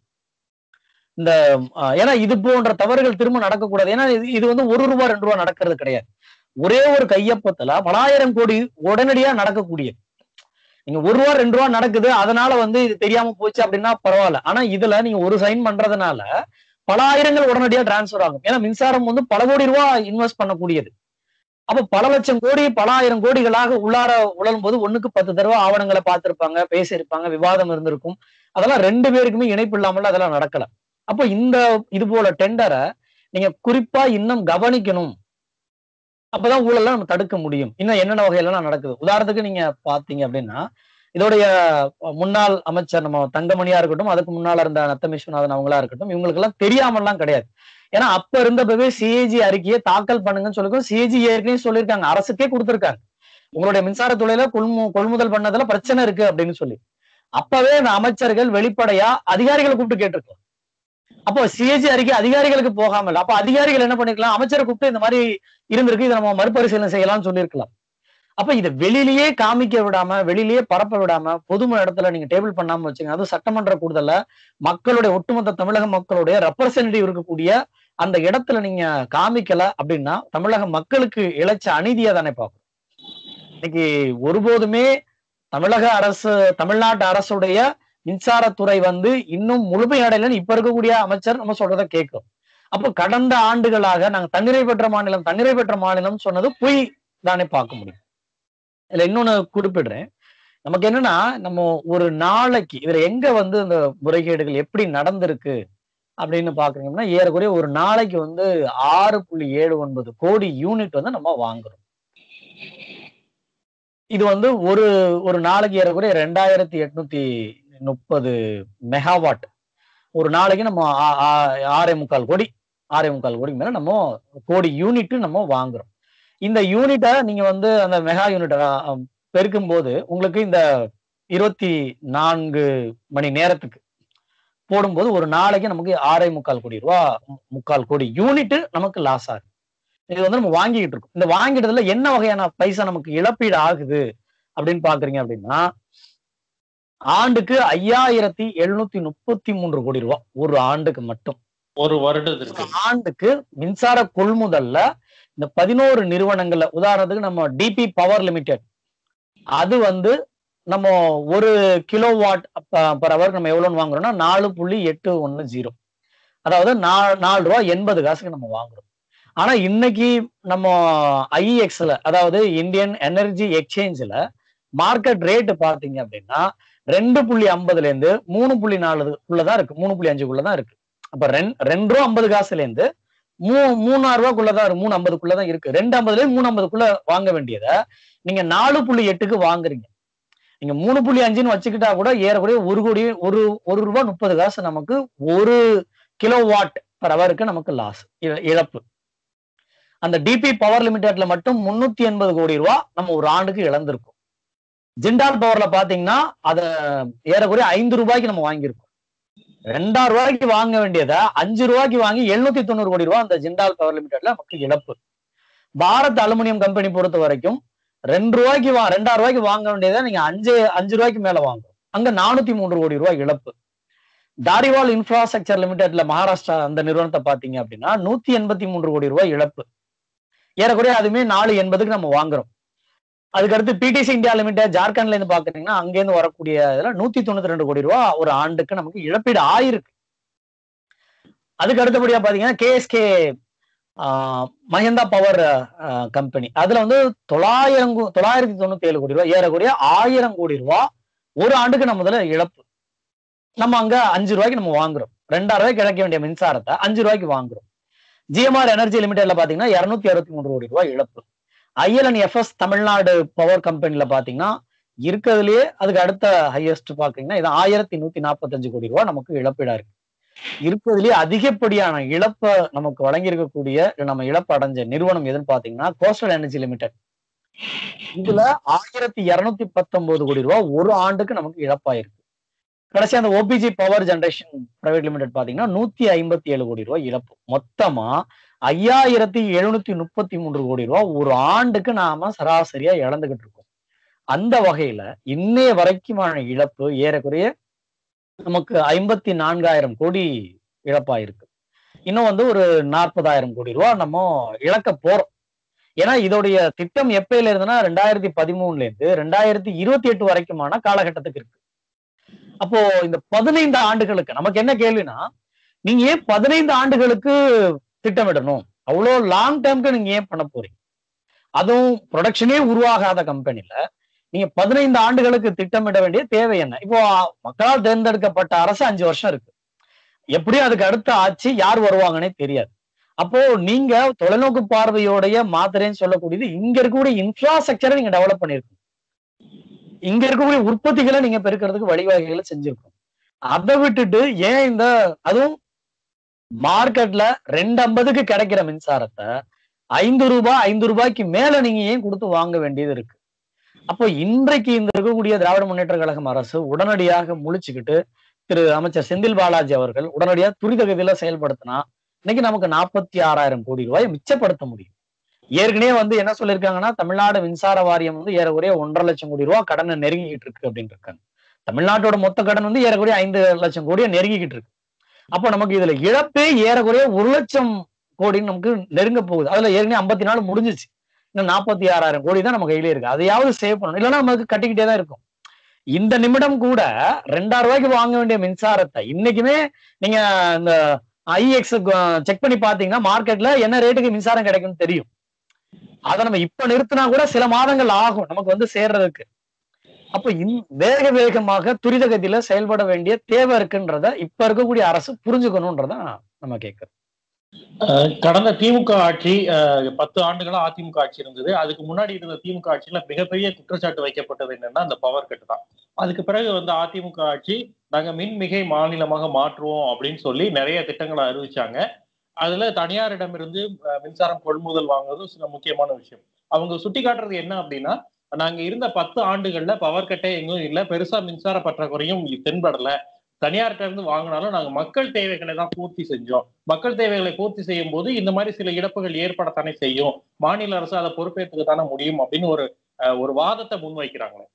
இந்த அஹ், ஏன்னா இது போன்ற தவறுகள் திரும்ப நடக்கக்கூடாது ஏன்னா இது இது வந்து ஒரு ரூபா ரெண்டு ரூபா நடக்கிறது கிடையாது ஒரே ஒரு கையொப்பத்துல பலாயிரம் கோடி உடனடியா நடக்கக்கூடியது நீங்க ஒரு ரூபா ரெண்டு ரூபா நடக்குது அதனால வந்து இது தெரியாம போச்சு அப்படின்னா பரவாயில்ல ஆனா இதுல நீங்க ஒரு சைன் பண்றதுனால பல ஆயிரங்கள் உடனடியா டிரான்ஸ்ஃபர் ஆகும் ஏன்னா மின்சாரம் வந்து பல கோடி ரூபா இன்வெஸ்ட் பண்ணக்கூடியது அப்ப பல லட்சம் கோடி பல ஆயிரம் கோடிகளாக உள்ளார உழலும் போது ஒண்ணுக்கு பத்து தடவை ஆவணங்களை பார்த்திருப்பாங்க பேசியிருப்பாங்க விவாதம் இருந்திருக்கும் அதெல்லாம் ரெண்டு பேருக்குமே இணைப்பு இல்லாமல் அதெல்லாம் நடக்கல அப்போ இந்த இது போல டெண்டரை நீங்க குறிப்பா இன்னும் கவனிக்கணும் அப்பதான் ஊழலாம் நம்ம தடுக்க முடியும் இன்னும் என்னென்ன வகையிலலாம் நடக்குது உதாரணத்துக்கு நீங்க பாத்தீங்க அப்படின்னா இதோடைய முன்னாள் அமைச்சர் நம்ம தங்கமணியா இருக்கட்டும் அதுக்கு முன்னால இருந்த நத்தம் விஸ்வநாதன் அவங்களா இருக்கட்டும் இவங்களுக்கு எல்லாம் தெரியாமலாம் கிடையாது ஏன்னா அப்ப இருந்தப்பவே சிஏஜி அறிக்கையை தாக்கல் பண்ணுங்கன்னு சொல்லிருக்கோம் சிஏஜி ஏற்கனவே சொல்லியிருக்காங்க அரசுக்கே கொடுத்திருக்காங்க உங்களுடைய மின்சாரத்துறையில கொள்மு கொள்முதல் பண்ணதுல பிரச்சனை இருக்கு அப்படின்னு சொல்லி அப்பவே அந்த அமைச்சர்கள் வெளிப்படையா அதிகாரிகளை கூப்பிட்டு கேட்டிருக்கலாம் அப்போ சிஏஜி அறிக்கை அதிகாரிகளுக்கு போகாமல் அப்ப அதிகாரிகள் என்ன பண்ணிருக்கலாம் அமைச்சரை கூப்பிட்டு இந்த மாதிரி இருந்திருக்கு இதை நம்ம மறுபரிசீலனை செய்யலாம்னு சொல்லியிருக்கலாம் அப்ப இதை வெளியிலேயே காமிக்க விடாம வெளியிலேயே பரப்ப விடாம பொது இடத்துல நீங்க டேபிள் பண்ணாம வச்சுங்க அதுவும் சட்டமன்ற கூடுதல்ல மக்களுடைய ஒட்டுமொத்த தமிழக மக்களுடைய ரெப்ரசன்டேட்டிவ் இருக்கக்கூடிய அந்த இடத்துல நீங்க காமிக்கல அப்படின்னா தமிழக மக்களுக்கு இழைச்ச அநீதியா தானே பார்க்கும் இன்னைக்கு ஒருபோதுமே தமிழக அரசு தமிழ்நாட்டு அரசுடைய மின்சாரத்துறை வந்து இன்னும் முழுமையடையலன்னு இப்ப இருக்கக்கூடிய அமைச்சர் நம்ம சொல்றதை கேட்கும் அப்போ கடந்த ஆண்டுகளாக நாங்க தன்னிறை பெற்ற மாநிலம் தன்னிறை பெற்ற மாநிலம் சொன்னது பொய் தானே பார்க்க முடியும் இதுல இன்னொன்னு குறிப்பிடுறேன் நமக்கு என்னன்னா நம்ம ஒரு நாளைக்கு இதுல எங்க வந்து இந்த முறைகேடுகள் எப்படி நடந்திருக்கு அப்படின்னு பாக்குறீங்கன்னா ஏறக்குறைய ஒரு நாளைக்கு வந்து ஆறு புள்ளி ஏழு ஒன்பது கோடி யூனிட் வந்து நம்ம வாங்குறோம் இது வந்து ஒரு ஒரு நாளைக்கு ஏறக்குறைய ரெண்டாயிரத்தி எட்நூத்தி முப்பது மெகாவாட் ஒரு நாளைக்கு நம்ம ஆ- ஆ- ஆறே முக்கால் கோடி ஆறே முக்கால் கோடிக்கு மேல நம்ம கோடி யூனிட் நம்ம வாங்குறோம் இந்த யூனிட்டை நீங்க வந்து அந்த மெகா யூனிட்டை பெருக்கும் போது உங்களுக்கு இந்த இருபத்தி நான்கு மணி நேரத்துக்கு போடும்போது ஒரு நாளைக்கு நமக்கு ஆறே முக்கால் கோடி ரூபா முக்கால் கோடி யூனிட் நமக்கு லாஸ் ஆகுது இது வந்து நம்ம வாங்கிக்கிட்டு இருக்கோம் இந்த வாங்கிட்டதுல என்ன வகையான பைசா நமக்கு இழப்பீடு ஆகுது அப்படின்னு பாக்குறீங்க அப்படின்னா ஆண்டுக்கு ஐயாயிரத்தி எழுநூத்தி முப்பத்தி மூன்று கோடி ரூபாய் ஒரு ஆண்டுக்கு மட்டும் ஒரு வருடத்திற்கு ஆண்டுக்கு மின்சார கொள்முதல்ல இந்த பதினோரு நிறுவனங்கள்ல உதாரணத்துக்கு நம்ம டிபி பவர் லிமிடெட் அது வந்து நம்ம ஒரு கிலோ வாட் பர் ஹவர் நம்ம எவ்வளோன்னு வாங்குறோம்னா நாலு புள்ளி எட்டு ஒன்னு ஜீரோ அதாவது நா- நாலு ரூபா எண்பது காசுக்கு நம்ம வாங்குறோம் ஆனா இன்னைக்கு நம்ம ஐஎக்ஸ்ல அதாவது இந்தியன் எனர்ஜி எக்ஸ்சேஞ்சில் மார்க்கெட் ரேட் பாத்தீங்க அப்படின்னா ரெண்டு புள்ளி ஐம்பதுல இருந்து மூணு புள்ளி நாலுக்குள்ளதான் இருக்கு மூணு புள்ளி அஞ்சுக்குள்ளதான் இருக்கு அப்ப ரெண்டு ரெண்டு ரூபா ஐம்பது காசுல இருந்து மூ மூணாயிரம் ரூபாய்க்குள்ளதான் இருக்கு மூணு ஐம்பதுக்குள்ளதான் இருக்கு ரெண்டு ஐம்பதுல இருந்து மூணு ஐம்பதுக்குள்ள வாங்க வேண்டியதை நீங்க நாலு புள்ளி எட்டுக்கு வாங்குறீங்க நீங்க மூணு புள்ளி அஞ்சுன்னு வச்சுக்கிட்டா கூட ஏறக்குறைய ஒரு கோடி ஒரு ஒரு ரூபாய் முப்பது காசு நமக்கு ஒரு கிலோ வாட் பர் ஹவருக்கு நமக்கு லாஸ் இழப்பு அந்த டிபி பவர் லிமிடெட்ல மட்டும் முன்னூத்தி எண்பது கோடி ரூபாய் நம்ம ஒரு ஆண்டுக்கு இழந்திருக்கோம் ஜிண்டால் பவர்ல பாத்தீங்கன்னா அத ஏறக்குறைய ஐந்து ரூபாய்க்கு நம்ம வாங்கியிருக்கோம் ரெண்டாயிரம் ரூபாய்க்கு வாங்க வேண்டியதை அஞ்சு ரூபாய்க்கு வாங்கி எழுநூத்தி தொண்ணூறு கோடி ரூபாய் அந்த ஜிண்டால் பவர் லிமிடெட்ல நமக்கு இழப்பு பாரத் அலுமினியம் கம்பெனி பொறுத்த வரைக்கும் ரெண்டு ரூபாய்க்கு வா ரெண்டாயிரம் ரூபாய்க்கு வாங்க வேண்டியதை நீங்க அஞ்சு அஞ்சு ரூபாய்க்கு மேல வாங்கும் அங்க நானூத்தி மூன்று கோடி ரூபாய் இழப்பு தாரிவால் இன்ஃப்ராஸ்ட்ரக்சர் லிமிடெட்ல மகாராஷ்டிரா அந்த நிறுவனத்தை பாத்தீங்க அப்படின்னா நூத்தி எண்பத்தி மூன்று கோடி ரூபாய் இழப்பு ஏறக்குறைய அதுவுமே நாலு எண்பதுக்கு நம்ம வாங்குறோம் அதுக்கடுத்து பிடிசி இந்தியா லிமிடெட் ஜார்க்கண்ட்ல இருந்து பாக்குறீங்கன்னா அங்கேருந்து வரக்கூடிய இதுல நூத்தி தொண்ணூத்தி ரெண்டு கோடி ரூபா ஒரு ஆண்டுக்கு நமக்கு இழப்பீடு ஆயிருக்கு அதுக்கு அடுத்தபடியா பாத்தீங்கன்னா கேஎஸ்கே மஹிந்தா பவர் கம்பெனி அதுல வந்து தொள்ளாயிரம் கோ- தொள்ளாயிரத்தி தொண்ணூத்தி ஏழு கோடி ரூபாய் ஏறக்குறைய ஆயிரம் கோடி ரூபாய் ஒரு ஆண்டுக்கு நம்ம முதல்ல இழப்பு நம்ம அங்க அஞ்சு ரூபாய்க்கு நம்ம வாங்குறோம் ரெண்டாயிரம் ரூபாய்க்கு கிடைக்க வேண்டிய மின்சாரத்தை அஞ்சு ரூபாய்க்கு வாங்குறோம் ஜிஎம்ஆர் எனர்ஜி லிமிடெட்ல பாத்தீங்கன்னா இருநூத்தி அறுபத்தி மூணு கோடி ரூபாய் இழப்பு ஐஎல்என் எஃப்எஸ் தமிழ்நாடு பவர் கம்பெனில பாத்தீங்கன்னா இருக்கிறதுலயே அதுக்கு அடுத்த ஹையஸ்ட் பாத்தீங்கன்னா இது ஆயிரத்தி நூத்தி நாற்பத்தஞ்சு கோடி ரூபாய் நமக்கு இழப்பீடா இருக்கு இருக்கிறதுலயே அதிகப்படியான இழப்பை நமக்கு வழங்கியிருக்கக்கூடிய இல்ல நம்ம இழப்பு அடைஞ்ச நிறுவனம் எதுன்னு பாத்தீங்கன்னா கோஸ்டல் எனர்ஜி லிமிடெட் இதுல ஆயிரத்தி இருநூத்தி பத்தொன்பது கோடி ரூபாய் ஒரு ஆண்டுக்கு நமக்கு இழப்பாயிருக்கு கடைசி அந்த OPG power generation private limited பாத்தீங்கன்னா நூத்தி ஐம்பத்தி ஏழு கோடி ரூபாய் இழப்பு மொத்தமா ஐயாயிரத்தி எழுநூத்தி முப்பத்தி மூன்று கோடி ரூபாய் ஒரு ஆண்டுக்கு நாம சராசரியா இழந்துகிட்டு இருக்கோம் அந்த வகையில இன்னைய வரைக்குமான இழப்பு ஏறக்குறைய நமக்கு ஐம்பத்தி நான்காயிரம் கோடி இழப்பாயிருக்கு இன்னும் வந்து ஒரு நாற்பதாயிரம் கோடி ரூபாய் நம்ம இழக்க போறோம் ஏன்னா இதோடைய திட்டம் எப்பயில இருந்துன்னா ரெண்டாயிரத்தி பதிமூணுல இருந்து ரெண்டாயிரத்தி இருபத்தி எட்டு வரைக்குமான காலகட்டத்துக்கு இருக்கு அப்போ இந்த பதினைந்து ஆண்டுகளுக்கு நமக்கு என்ன கேள்வினா நீங்க ஏன் பதினைந்து ஆண்டுகளுக்கு திட்டமிடணும் அவ்வளோ லாங் டேர்ம்க்கு நீங்க ஏன் பண்ண போறீங்க அதுவும் ப்ரொடக்ஷனே உருவாகாத கம்பெனில நீங்க பதினைந்து ஆண்டுகளுக்கு திட்டமிட வேண்டிய தேவை என்ன இப்போ மக்களால் தேர்ந்தெடுக்கப்பட்ட அரசு அஞ்சு வருஷம் இருக்கு எப்படியும் அதுக்கு அடுத்த ஆட்சி யார் வருவாங்கன்னே தெரியாது அப்போ நீங்க தொலைநோக்கு பார்வையோடைய மாத்திரைன்னு சொல்லக்கூடியது இங்க இருக்கக்கூடிய இன்ஃப்ராஸ்ட்ரக்சரை நீங்க டெவலப் பண்ணிருக்கணும் இங்க இருக்கக்கூடிய உற்பத்திகளை நீங்க பெருக்கிறதுக்கு வழிவகைகளை செஞ்சிருக்கணும் அதை விட்டுட்டு ஏன் இந்த அதுவும் மார்க்கெட்ல ரெண்டு ஐம்பதுக்கு கிடைக்கிற மின்சாரத்தை ஐந்து ரூபாய் ஐந்து ரூபாய்க்கு மேல நீங்க ஏன் கொடுத்து வாங்க வேண்டியது இருக்கு அப்போ இன்றைக்கு இந்த இருக்கக்கூடிய திராவிட முன்னேற்ற கழகம் அரசு உடனடியாக முழிச்சுக்கிட்டு திரு அமைச்சர் செந்தில் பாலாஜி அவர்கள் உடனடியாக துரித கதியில செயல்படுத்தினா இன்னைக்கு நமக்கு நாற்பத்தி ஆறாயிரம் கோடி ரூபாயை மிச்சப்படுத்த முடியும் ஏற்கனவே வந்து என்ன சொல்லியிருக்காங்கன்னா தமிழ்நாடு மின்சார வாரியம் வந்து ஏறக்குறைய ஒன்றரை லட்சம் கோடி ரூபாய் கடனை நெருங்கிக்கிட்டு இருக்கு அப்படின்னு இருக்காங்க தமிழ்நாட்டோட மொத்த கடன் வந்து ஏறக்குறைய ஐந்து லட்சம் கோடியை நெருங்கிக்கிட்டு இருக்கு அப்போ நமக்கு இதுல இழப்பே ஏறக்குறைய ஒரு லட்சம் கோடின்னு நமக்கு நெருங்க போகுது அதுல ஏற்கனவே ஐம்பத்தி நாலு முடிஞ்சிச்சு இன்னும் நாற்பத்தி ஆறாயிரம் கோடி தான் நம்ம கையில இருக்கு அதையாவது சேவ் பண்ணணும் இல்லைன்னா நமக்கு கட்டிக்கிட்டே தான் இருக்கும் இந்த நிமிடம் கூட ரெண்டாயிரம் ரூபாய்க்கு வாங்க வேண்டிய மின்சாரத்தை இன்னைக்குமே நீங்க இந்த ஐஎக்ஸ் செக் பண்ணி பாத்தீங்கன்னா மார்க்கெட்ல என்ன ரேட்டுக்கு மின்சாரம் கிடைக்கும்னு தெரியும் அதை நம்ம இப்ப நிறுத்தினா கூட சில மாதங்கள் ஆகும் நமக்கு வந்து சேர்றதுக்கு அப்ப இன் வேக வேகமாக துரித கதியில செயல்பட வேண்டிய தேவை இருக்குன்றத இப்ப இருக்கக்கூடிய அரசு புரிஞ்சுக்கணும்ன்றத நம்ம கேட்கிறோம் அஹ் கடந்த திமுக ஆட்சி அஹ், பத்து ஆண்டுகளா அதிமுக ஆட்சி இருந்தது அதுக்கு முன்னாடி இருந்த திமுக ஆட்சியில மிகப்பெரிய குற்றச்சாட்டு வைக்கப்பட்டது என்னன்னா அந்த பவர் கட் தான் அதுக்கு பிறகு வந்து அதிமுக ஆட்சி நாங்க மின்மிகை மாநிலமாக மாற்றுவோம் அப்படின்னு சொல்லி நிறைய திட்டங்களை அறிவிச்சாங்க அதுல தனியாரிடமிருந்து அஹ், மின்சாரம் கொள்முதல் வாங்குறதும் சில முக்கியமான விஷயம் அவங்க சுட்டி காட்டுறது என்ன அப்படின்னா நாங்க இருந்த பத்து ஆண்டுகள்ல பவர் கட்டே எங்கும் இல்ல பெருசா மின்சார பற்றாக்குறையும் தென்படல தனியார்கிட்ட இருந்து வாங்கினாலும் நாங்க மக்கள் தேவைகளை தான் பூர்த்தி செஞ்சோம் மக்கள் தேவைகளை பூர்த்தி செய்யும் போது இந்த மாதிரி சில இழப்புகள் ஏற்படத்தானே செய்யும் மாநில அரசு அதை பொறுப்பேற்றுக்க தானே முடியும் அப்படின்னு ஒரு அஹ், ஒரு வாதத்தை முன்வைக்கிறாங்களே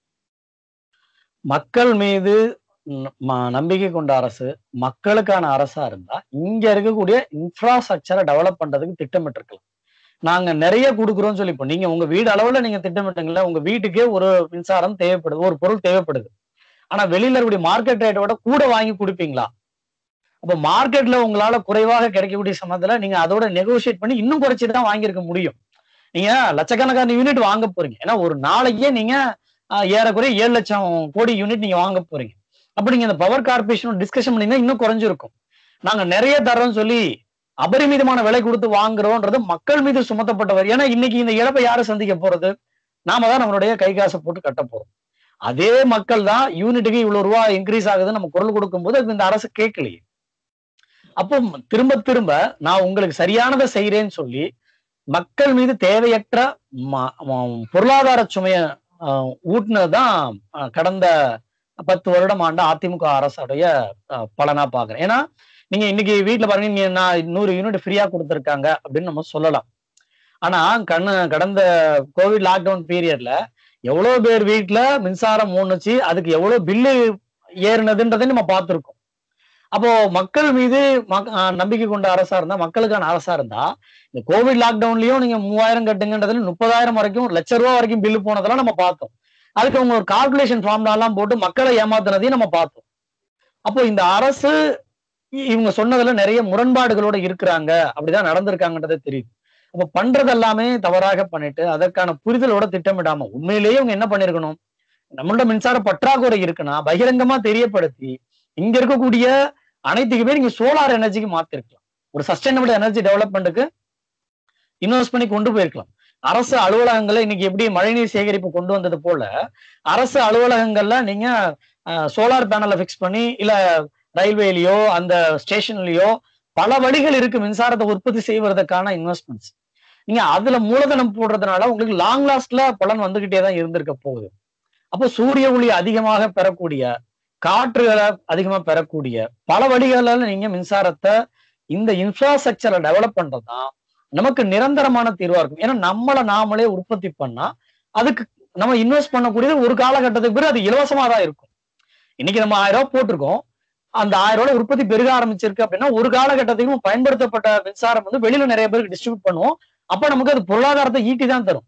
மக்கள் மீது ந- ம- நம்பிக்கை கொண்ட அரசு மக்களுக்கான அரசா இருந்தா இங்க இருக்கக்கூடிய இன்ஃப்ராஸ்ட்ரக்சரை டெவலப் பண்றதுக்கு திட்டமிட்டிருக்கலாம் நாங்க நிறைய கொடுக்குறோம்னு சொல்லி இப்போ நீங்க உங்க வீடு அளவுல நீங்க திட்டமிட்டீங்களா உங்க வீட்டுக்கே ஒரு மின்சாரம் தேவைப்படுது ஒரு பொருள் தேவைப்படுது ஆனா வெளியில இருக்கக்கூடிய மார்க்கெட் ரேட்டை விட கூட வாங்கி கொடுப்பீங்களா அப்ப மார்க்கெட்ல உங்களால குறைவாக கிடைக்கக்கூடிய சமயத்துல நீங்க அதோட நெகோசியேட் பண்ணி இன்னும் குறைச்சிட்டு தான் வாங்கியிருக்க முடியும் நீங்க லட்சக்கணக்கான யூனிட் வாங்க போறீங்க ஏன்னா ஒரு நாளைக்கே நீங்க ஆஹ், ஏறக்குறைய ஏழு லட்சம் கோடி யூனிட் நீங்க வாங்க போறீங்க அப்ப நீங்க இந்த பவர் கார்பரேஷன் டிஸ்கஷன் பண்ணீங்கன்னா இன்னும் குறைஞ்சிருக்கும் நாங்க நிறைய தரோம்னு சொல்லி அபரிமிதமான விலை கொடுத்து வாங்குறோன்றது மக்கள் மீது சுமத்தப்பட்ட வரி ஏன்னா இன்னைக்கு இந்த இழப்பை யாரு சந்திக்க போறது நாம தான் நம்மளுடைய கை காசை போட்டு கட்ட போறோம் அதே மக்கள் தான் யூனிட்டுக்கு இவ்வளவு ரூபா இன்க்ரீஸ் ஆகுதுன்னு நம்ம குரல் கொடுக்கும்போது அது இந்த அரசு கேட்கலையே அப்போ திரும்ப திரும்ப நான் உங்களுக்கு சரியானதை செய்யறேன்னு சொல்லி மக்கள் மீது தேவையற்ற ம- ம- பொருளாதார சுமைய ஆஹ், ஊட்டுனதுதான் ஆஹ், கடந்த பத்து வருடம் ஆண்ட அதிமுக அரசுடைய ஆஹ், பலனா பாக்குறேன் ஏன்னா நீங்க இன்னைக்கு வீட்டுல பாருங்க நீங்க நான் நூறு யூனிட் ஃப்ரீயா கொடுத்துருக்காங்க அப்படின்னு நம்ம சொல்லலாம் ஆனா கண்ணு கடந்த கோவிட் லாக்டவுன் பீரியட்ல எவ்வளவு பேர் வீட்டுல மின்சாரம் மூணுச்சு அதுக்கு எவ்வளவு பில்லு ஏறுனதுன்றதை நம்ம பார்த்திருக்கோம் அப்போ மக்கள் மீது மக்- ஆஹ் நம்பிக்கை கொண்ட அரசா இருந்தா மக்களுக்கான அரசா இருந்தா இந்த கோவிட் லாக்டவுன்லயும் நீங்க மூவாயிரம் கட்டுங்கன்றதுல முப்பதாயிரம் வரைக்கும் ஒரு லட்ச ரூபா வரைக்கும் பில்லு போனதெல்லாம் நம்ம பார்த்தோம் அதுக்கு அவங்க ஒரு கால்குலேஷன் ஃபார்ம்லாம் போட்டு மக்களை ஏமாத்துனதையும் நம்ம பார்த்தோம் அப்போ இந்த அரசு இ- இவங்க சொன்னதுல நிறைய முரண்பாடுகளோட இருக்கிறாங்க அப்படிதான் நடந்திருக்காங்கன்றதே தெரியுது அப்ப பண்றது எல்லாமே தவறாக பண்ணிட்டு அதற்கான புரிதலோட திட்டமிடாம உண்மையிலேயே இவங்க என்ன பண்ணிருக்கணும் நம்மளோட மின்சார பற்றாக்குறை இருக்குன்னா பகிரங்கமா தெரியப்படுத்தி இங்க இருக்கக்கூடிய அனைத்துக்குமே நீங்க சோலார் எனர்ஜிக்கு மாத்திருக்கலாம் ஒரு சஸ்டைனபிள் எனர்ஜி டெவலப்மெண்ட்டுக்கு இன்வெஸ்ட் பண்ணி கொண்டு போயிருக்கலாம் அரசு அலுவலகங்கள்ல இன்னைக்கு எப்படி மழைநீர் சேகரிப்பு கொண்டு வந்தது போல அரசு அலுவலகங்கள்ல நீங்க சோலார் பேனலை ஃபிக்ஸ் பண்ணி இல்ல ரயில்வேலயோ அந்த ஸ்டேஷன்லயோ பல வழிகள் இருக்கு மின்சாரத்தை உற்பத்தி செய்வதற்கான இன்வெஸ்ட்மெண்ட்ஸ் நீங்க அதுல மூலதனம் போடுறதுனால உங்களுக்கு லாங் லாஸ்ட்ல பலன் வந்துகிட்டே தான் இருந்திருக்க போகுது அப்போ சூரிய ஒளி அதிகமாக பெறக்கூடிய காற்றுகளை அதிகமா பெறக்கூடிய பல வழிகளால நீங்க மின்சாரத்தை இந்த இன்ஃப்ராஸ்ட்ரக்சரை டெவலப் பண்றதுதான் நமக்கு நிரந்தரமான தீர்வா இருக்கும் ஏன்னா நம்மளை நாமளே உற்பத்தி பண்ணா அதுக்கு நம்ம இன்வெஸ்ட் பண்ணக்கூடியது ஒரு காலகட்டத்துக்கு பிறகு அது இலவசமா தான் இருக்கும் இன்னைக்கு நம்ம ஆயிரம் ரூபாய் போட்டிருக்கோம் அந்த ஆயிரம் ரூபாய் உற்பத்தி பெருக ஆரம்பிச்சிருக்கு அப்படின்னா ஒரு காலகட்டத்துக்கும் பயன்படுத்தப்பட்ட மின்சாரம் வந்து வெளியில நிறைய பேருக்கு டிஸ்ட்ரிபியூட் பண்ணுவோம் அப்ப நமக்கு அது பொருளாதாரத்தை ஈட்டி தான் தரும்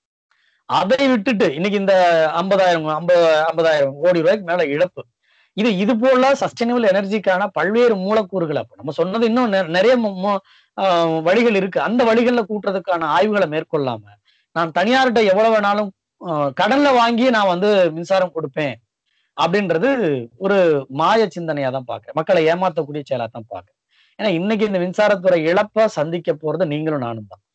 அதை விட்டுட்டு இன்னைக்கு இந்த ஐம்பதாயிரம் ஐம்பது ஐம்பதாயிரம் கோடி ரூபாய்க்கு மேல இழப்பு இது இது போல சஸ்டைனபிள் எனர்ஜிக்கான பல்வேறு மூலக்கூறுகளை அப்ப நம்ம சொன்னது இன்னும் நெ- நிறைய மு- மு- ஆஹ் வழிகள் இருக்கு அந்த வழிகள்ல கூட்டுறதுக்கான ஆய்வுகளை மேற்கொள்ளாம நான் தனியார்கிட்ட எவ்வளவு வேணாலும் ஆஹ் கடன்ல வாங்கி நான் வந்து மின்சாரம் கொடுப்பேன் அப்படின்றது ஒரு மாய சிந்தனையா தான் பாக்குறேன் மக்களை ஏமாத்தக்கூடிய செயலா தான் பாக்குறேன் ஏன்னா இன்னைக்கு இந்த மின்சாரத்துறை இழப்ப சந்திக்க போறது நீங்களும் நானும் தான்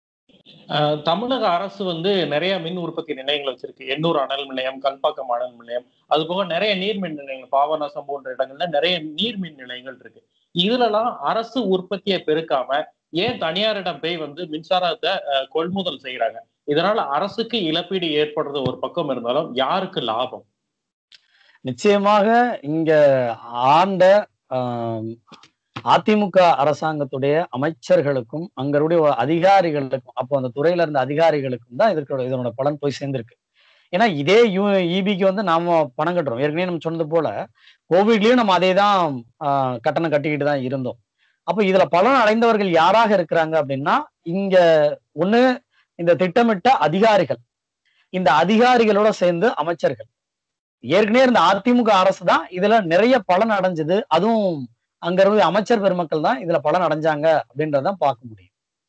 அஹ் தமிழக அரசு வந்து நிறைய மின் உற்பத்தி நிலையங்கள் வச்சிருக்கு எண்ணூர் அனல் நிலையம் கல்பாக்கம் அனல் நிலையம் அது போக நிறைய நீர்மின் நிலையங்கள் பாபநாசம் போன்ற இடங்கள்ல நிறைய நீர்மின் நிலையங்கள் இருக்கு இதுலலாம் அரசு உற்பத்தியை பெருக்காம ஏன் தனியாரிடம் போய் வந்து மின்சாரத்தை அஹ், கொள்முதல் செய்யறாங்க இதனால அரசுக்கு இழப்பீடு ஏற்படுறது ஒரு பக்கம் இருந்தாலும் யாருக்கு லாபம் நிச்சயமாக இங்க ஆண்ட ஆம், அதிமுக அரசாங்கத்துடைய அமைச்சர்களுக்கும் அங்களுடைய அதிகாரிகளுக்கும் அப்போ அந்த துறையில இருந்த அதிகாரிகளுக்கும் தான் இதற்கோட இதனோட பலன் போய் சேர்ந்திருக்கு ஏன்னா இதே யூ இபிக்கு வந்து நாம பணம் கட்டுறோம் ஏற்கனவே நம்ம சொன்னது போல கோவிட்லயும் நம்ம அதே தான் கட்டணம் கட்டிக்கிட்டு தான் இருந்தோம் அப்போ இதுல பலன் அடைந்தவர்கள் யாராக இருக்கிறாங்க அப்படின்னா இங்க ஒண்ணு இந்த திட்டமிட்ட அதிகாரிகள் இந்த அதிகாரிகளோட சேர்ந்து அமைச்சர்கள் ஏற்கனவே இருந்த அதிமுக அரசு தான் இதுல நிறைய பலன் அடைஞ்சது அதுவும் அங்க இருக்க அமைச்சர் பெருமக்கள் தான் இதுல பலன் அடைஞ்சாங்க அப்படின்றதான் பார்க்க முடியும்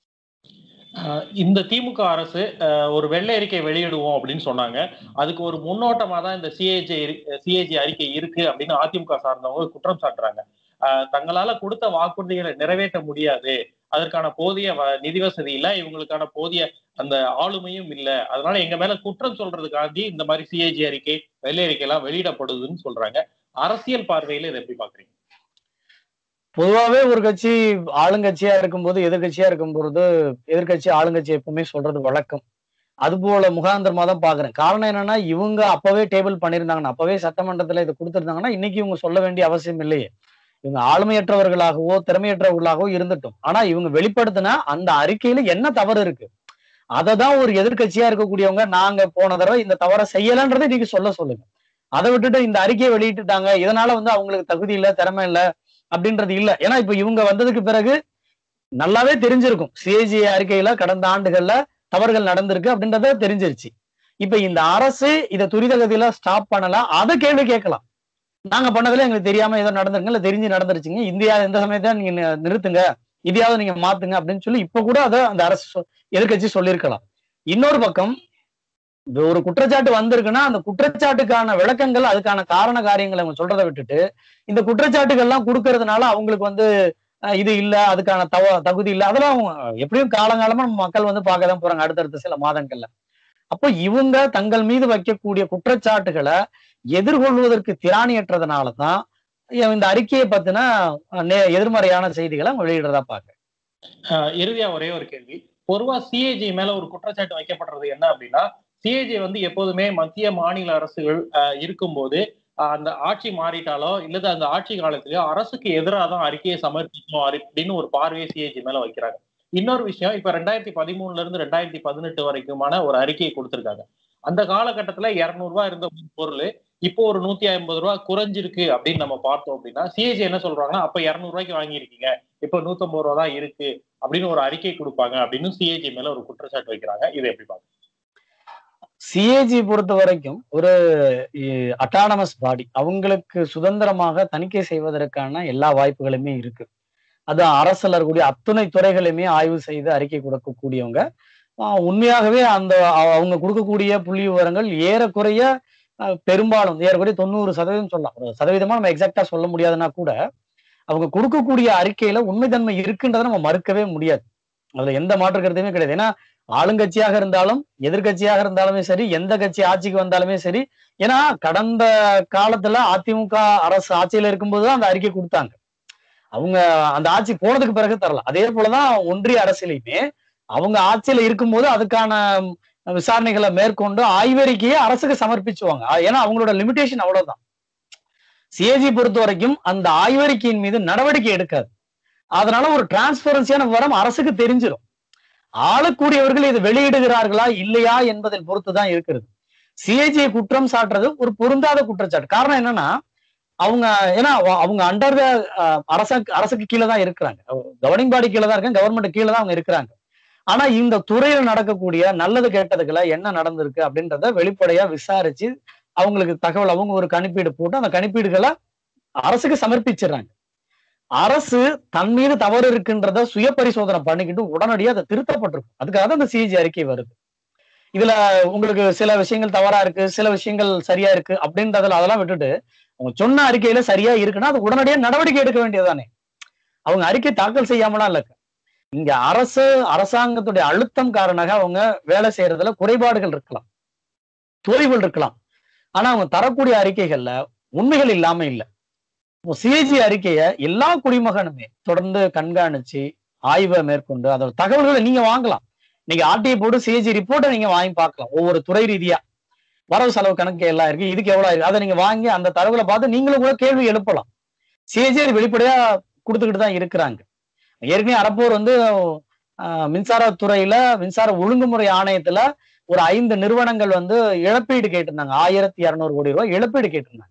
அஹ் இந்த திமுக அரசு அஹ், ஒரு வெள்ளை அறிக்கை வெளியிடுவோம் அப்படின்னு சொன்னாங்க அதுக்கு ஒரு முன்னோட்டமா தான் இந்த சிஏஜி சிஏஜி அறிக்கை இருக்கு அப்படின்னு அதிமுக சார்ந்தவங்க குற்றம் சாட்டுறாங்க அஹ், தங்களால கொடுத்த வாக்குறுதிகளை நிறைவேற்ற முடியாது அதற்கான போதிய வ- நிதி வசதி இல்ல இவங்களுக்கான போதிய அந்த ஆளுமையும் இல்ல அதனால எங்க மேல குற்றம் சொல்றதுக்காண்டி இந்த மாதிரி சிஏஜி அறிக்கை வெள்ளை அறிக்கை எல்லாம் வெளியிடப்படுதுன்னு சொல்றாங்க அரசியல் பார்வையில இதை எப்படி பாக்குறீங்க பொதுவாவே ஒரு கட்சி ஆளுங்கட்சியா இருக்கும்போது எதிர்கட்சியா இருக்கும்போது எதிர்கட்சி ஆளுங்கட்சி எப்பவுமே சொல்றது வழக்கம் அது போல முகாந்திரமா தான் பாக்குறேன் காரணம் என்னன்னா இவங்க அப்பவே டேபிள் பண்ணியிருந்தாங்கன்னா அப்பவே சட்டமன்றத்துல இதை கொடுத்திருந்தாங்கன்னா இன்னைக்கு இவங்க சொல்ல வேண்டிய அவசியம் இல்லையே இவங்க ஆளுமையற்றவர்களாகவோ திறமையற்றவர்களாகவோ இருந்துட்டும் ஆனா இவங்க வெளிப்படுத்தின அந்த அறிக்கையில என்ன தவறு இருக்கு அதை தான் ஒரு எதிர்க்கட்சியா இருக்கக்கூடியவங்க நாங்க போன தடவை இந்த தவறை செய்யலன்றதை நீங்க சொல்ல சொல்லுங்க அதை விட்டுட்டு இந்த அறிக்கையை வெளியிட்டுட்டாங்க இதனால வந்து அவங்களுக்கு தகுதி இல்ல திறமை இல்ல அப்படின்றது இல்ல ஏன்னா இப்ப இவங்க வந்ததுக்கு பிறகு நல்லாவே தெரிஞ்சிருக்கும் சிஏஜி அறிக்கையில கடந்த ஆண்டுகள்ல தவறுகள் நடந்திருக்கு அப்படின்றத தெரிஞ்சிருச்சு இப்ப இந்த அரசு இதை துரிதகதியில ஸ்டாப் பண்ணலாம் அதை கேள்வி கேட்கலாம் நாங்க பண்ணதுல எங்களுக்கு தெரியாம ஏதோ நடந்திருங்க இல்ல தெரிஞ்சு நடந்துருச்சுங்க இந்தியா எந்த சமயத்தை நீங்க நி- நிறுத்துங்க இதையாவது நீங்க மாத்துங்க அப்படின்னு சொல்லி இப்ப கூட அதை அந்த அரசு சொ- எதிர்க்கட்சி சொல்லியிருக்கலாம் இன்னொரு பக்கம் இது ஒரு குற்றச்சாட்டு வந்திருக்குன்னா அந்த குற்றச்சாட்டுக்கான விளக்கங்கள் அதுக்கான காரண காரியங்களை அவங்க சொல்றதை விட்டுட்டு இந்த குற்றச்சாட்டுகள்லாம் கொடுக்கறதுனால அவங்களுக்கு வந்து அஹ், இது இல்ல அதுக்கான தவ தகுதி இல்ல அதெல்லாம் அவங்க எப்படியும் காலங்காலமா நம்ம மக்கள் வந்து பார்க்க தான் போறாங்க அடுத்தடுத்த சில மாதங்கள்ல அப்போ இவங்க தங்கள் மீது வைக்கக்கூடிய குற்றச்சாட்டுகளை எதிர்கொள்வதற்கு திராணியற்றதுனால தான் இந்த அறிக்கையை பத்தின அஹ், நே- எதிர்மறையான செய்திகளை அவங்க வெளியிடுறதா பாக்க ஆஹ் இறுதியா ஒரே ஒரு கேள்வி பொதுவா சிஏஜி மேல ஒரு குற்றச்சாட்டு வைக்கப்படுறது என்ன அப்படின்னா சிஏஜி வந்து எப்போதுமே மத்திய மாநில அரசுகள் ஆஹ் இருக்கும்போது ஆஹ் அந்த ஆட்சி மாறிட்டாலோ இல்லது அந்த ஆட்சி காலத்திலயோ அரசுக்கு எதிராக தான் அறிக்கையை சமர்ப்பிக்கணும் அரி- அப்படின்னு ஒரு பார்வையை சிஏஜி மேல வைக்கிறாங்க இன்னொரு விஷயம் இப்ப ரெண்டாயிரத்தி பதிமூணுல இருந்து ரெண்டாயிரத்தி பதினெட்டு வரைக்குமான ஒரு அறிக்கையை கொடுத்திருக்காங்க அந்த காலகட்டத்துல இருநூறு ரூபாய் இருந்த பொருள் இப்போ ஒரு நூத்தி ஐம்பது ரூபாய் குறைஞ்சிருக்கு அப்படின்னு நம்ம பார்த்தோம் அப்படின்னா சிஏஜி என்ன சொல்றாங்கன்னா அப்ப இருநூறு ரூபாய்க்கு வாங்கியிருக்கீங்க இப்ப நூத்தம்பது ரூபா தான் இருக்கு அப்படின்னு ஒரு அறிக்கை கொடுப்பாங்க அப்படின்னு சிஏஜி மேல ஒரு குற்றச்சாட்டு வைக்கிறாங்க இதை எப்படி பாருங்க சிஏஜி பொறுத்த வரைக்கும் ஒரு அட்டானமஸ் பாடி அவங்களுக்கு சுதந்திரமாக தணிக்கை செய்வதற்கான எல்லா வாய்ப்புகளுமே இருக்கு அது அரசுல இருக்கக்கூடிய அத்துணை துறைகளையுமே ஆய்வு செய்து அறிக்கை கொடுக்கக்கூடியவங்க ஆஹ் உண்மையாகவே அந்த அ- அவங்க கொடுக்கக்கூடிய புள்ளி விவரங்கள் ஏறக்குறைய அஹ், பெரும்பாலும் ஏறக்குறைய தொண்ணூறு சதவீதம் சொல்லலாம் ஒரு சதவீதமா நம்ம எக்ஸாக்டா சொல்ல முடியாதுன்னா கூட அவங்க கொடுக்கக்கூடிய அறிக்கையில உண்மைத்தன்மை இருக்குன்றதை நம்ம மறுக்கவே முடியாது அதுல எந்த மாற்று கருத்துமே கிடையாது ஏன்னா ஆளுங்கட்சியாக இருந்தாலும் எதிர்க்கட்சியாக இருந்தாலுமே சரி எந்த கட்சி ஆட்சிக்கு வந்தாலுமே சரி ஏன்னா கடந்த காலத்துல அதிமுக அரசு ஆட்சியில இருக்கும்போது தான் அந்த அறிக்கை கொடுத்தாங்க அவங்க அந்த ஆட்சி போனதுக்கு பிறகு தரல அதே போலதான் ஒன்றிய அரசியலையுமே அவங்க ஆட்சியில இருக்கும்போது அதுக்கான விசாரணைகளை மேற்கொண்டு ஆய்வறிக்கையை அரசுக்கு சமர்ப்பிச்சுவாங்க ஆ- ஏன்னா அவங்களோட லிமிடேஷன் அவ்வளவுதான் சிஏஜி பொறுத்த வரைக்கும் அந்த ஆய்வறிக்கையின் மீது நடவடிக்கை எடுக்காது அதனால ஒரு டிரான்ஸ்பரன்சியான விவரம் அரசுக்கு தெரிஞ்சிடும் ஆளக்கூடியவர்கள் இது வெளியிடுகிறார்களா இல்லையா என்பதில் பொறுத்துதான் இருக்கிறது சிஏஜியை குற்றம் சாட்டுறது ஒரு பொருந்தாத குற்றச்சாட்டு காரணம் என்னன்னா அவங்க ஏன்னா அவ- அவங்க அண்டர் அரச அரசுக்கு கீழே தான் இருக்கிறாங்க கவர்னிங் பாடி கீழே தான் இருக்காங்க கவர்மெண்ட் கீழே தான் அவங்க இருக்கிறாங்க ஆனா இந்த துறையில நடக்கக்கூடிய நல்லது கெட்டதுக்குள்ள என்ன நடந்திருக்கு அப்படின்றத வெளிப்படையா விசாரிச்சு அவங்களுக்கு தகவல் அவங்க ஒரு கணிப்பீடு போட்டு அந்த கணிப்பீடுகளை அரசுக்கு சமர்ப்பிச்சிடுறாங்க அரசு தன் மீது தவறு இருக்குன்றத சுய பரிசோதனை பண்ணிக்கிட்டு உடனடியா அதை திருத்தப்பட்டிருக்கும் அதுக்காக தான் அந்த சிஜி அறிக்கை வருது இதுல உங்களுக்கு சில விஷயங்கள் தவறா இருக்கு சில விஷயங்கள் சரியா இருக்கு அப்படின்றதுல அதெல்லாம் விட்டுட்டு அவங்க சொன்ன அறிக்கையில சரியா இருக்குன்னா அது உடனடியா நடவடிக்கை எடுக்க வேண்டியதுதானே அவங்க அறிக்கை தாக்கல் செய்யாமலாம் இல்ல இங்க அரசு அரசாங்கத்துடைய அழுத்தம் காரணமாக அவங்க வேலை செய்யறதுல குறைபாடுகள் இருக்கலாம் தொய்வுகள் இருக்கலாம் ஆனா அவங்க தரக்கூடிய அறிக்கைகள்ல உண்மைகள் இல்லாம இல்ல சிஏஜி அறிக்கையை எல்லா குடிமகனுமே தொடர்ந்து கண்காணிச்சு ஆய்வை மேற்கொண்டு அதோட தகவல்களை நீங்க வாங்கலாம் நீங்க ஆர்டிஐ போட்டு சிஏஜி ரிப்போர்ட்டை நீங்க வாங்கி பார்க்கலாம் ஒவ்வொரு துறை ரீதியா வரவு செலவு கணக்கு எல்லாம் இருக்கு இதுக்கு எவ்வளவு இருக்கு அதை நீங்க வாங்கி அந்த தகவலை பார்த்து நீங்களும் கூட கேள்வி எழுப்பலாம் சிஏஜி அது வெளிப்படையா கொடுத்துக்கிட்டு தான் இருக்கிறாங்க ஏற்கனவே அறப்போர் வந்து ஆஹ், மின்சாரத்துறையில மின்சார ஒழுங்குமுறை ஆணையத்துல ஒரு ஐந்து நிறுவனங்கள் வந்து இழப்பீடு கேட்டிருந்தாங்க ஆயிரத்தி இருநூறு கோடி ரூபாய் இழப்பீடு கேட்டிருந்தாங்க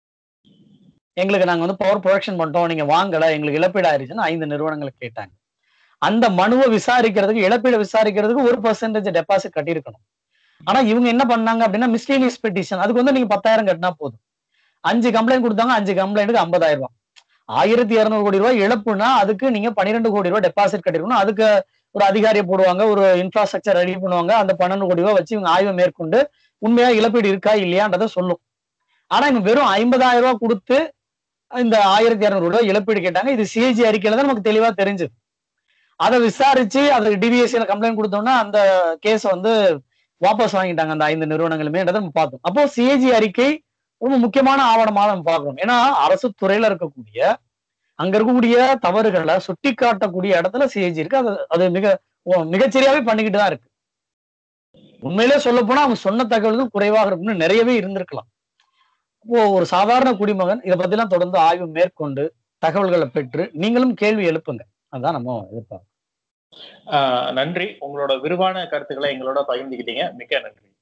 எங்களுக்கு நாங்க வந்து பவர் ப்ரொடக்ஷன் பண்ணிட்டோம் நீங்க வாங்கல எங்களுக்கு இழப்பீடு ஆயிருச்சுன்னு ஐந்து நிறுவனங்கள் கேட்டாங்க அந்த மனுவை விசாரிக்கிறதுக்கு இழப்பீடு விசாரிக்கிறதுக்கு ஒரு பர்சன்டேஜ் டெபாசிட் கட்டியிருக்கணும் ஆனா இவங்க என்ன பண்ணாங்க அப்படின்னா மிஸ்லீனியஸ் பெட்டிஷன் அதுக்கு வந்து நீங்க பத்தாயிரம் கட்டினா போதும் அஞ்சு கம்ப்ளைண்ட் கொடுத்தாங்க அஞ்சு கம்ப்ளைண்ட்டுக்கு ஐம்பதாயிரம் ரூபாய் ஆயிரத்தி இருநூறு கோடி ரூபாய் இழப்புனா அதுக்கு நீங்க பன்னிரெண்டு கோடி ரூபாய் டெபாசிட் கட்டிருக்கணும் அதுக்கு ஒரு அதிகாரியை போடுவாங்க ஒரு இன்ஃப்ராஸ்ட்ரக்சர் ரெடி பண்ணுவாங்க அந்த பன்னெண்டு கோடி ரூபாய் வச்சு இவங்க ஆய்வை மேற்கொண்டு உண்மையா இழப்பீடு இருக்கா இல்லையான்றதை சொல்லும் ஆனா இவங்க வெறும் ஐம்பதாயிரம் ரூபாய் கொடுத்து இந்த ஆயிரத்தி இருநூறு ரூபாய் இழப்பீடு கேட்டாங்க இது சிஏஜி அறிக்கையில தான் நமக்கு தெளிவா தெரிஞ்சது அதை விசாரிச்சு அதுக்கு டிவிஎஸ்சியில கம்ப்ளைண்ட் கொடுத்தோம்னா அந்த கேஸ் வந்து வாபஸ் வாங்கிட்டாங்க அந்த ஐந்து நிறுவனங்களுமே நம்ம பார்த்தோம் அப்போ சிஏஜி அறிக்கை ரொம்ப முக்கியமான ஆவணமாக நம்ம பார்க்கிறோம் ஏன்னா அரசு துறையில இருக்கக்கூடிய அங்க இருக்கக்கூடிய தவறுகளை சுட்டி காட்டக்கூடிய இடத்துல சிஏஜி இருக்கு அது அது மிக ஓ- மிகச்சரியாவே பண்ணிக்கிட்டு தான் இருக்கு உண்மையிலே சொல்ல போனா அவங்க சொன்ன தகவல்கள் குறைவாக இருக்கும்னு நிறையவே இருந்திருக்கலாம் இப்போ ஒரு சாதாரண குடிமகன் இதை பத்திலாம் தொடர்ந்து ஆய்வு மேற்கொண்டு தகவல்களை பெற்று நீங்களும் கேள்வி எழுப்புங்க அதான் நம்ம எதிர்பார்க்கிறோம் ஆஹ் நன்றி உங்களோட விரிவான கருத்துக்களை எங்களோட பகிர்ந்துக்கிட்டீங்க மிக்க நன்றி